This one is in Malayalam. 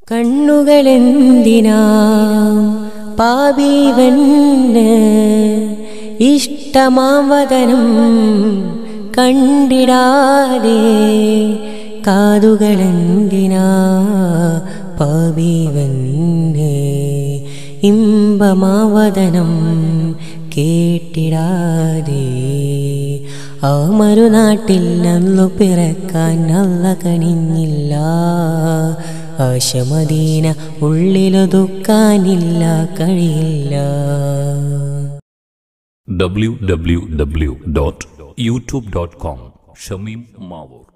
കണ്ണുകളെന്തിനാ പാപീവന് ഇഷ്ടമാവതനം കണ്ടിടാതെ കാതുകളെന്തിനാ പാപീവന് ഇമ്പമാവതനം കേട്ടിടാതെ ആ മറുനാട്ടിൽ നല്ലു പിറക്കാൻ നല്ല കണിഞ്ഞില്ല ആശമദീന ഉള്ളിലൊതുക്കാനില്ല കഴിയില്ല www.youtube.com ഷമീം മാവൂർ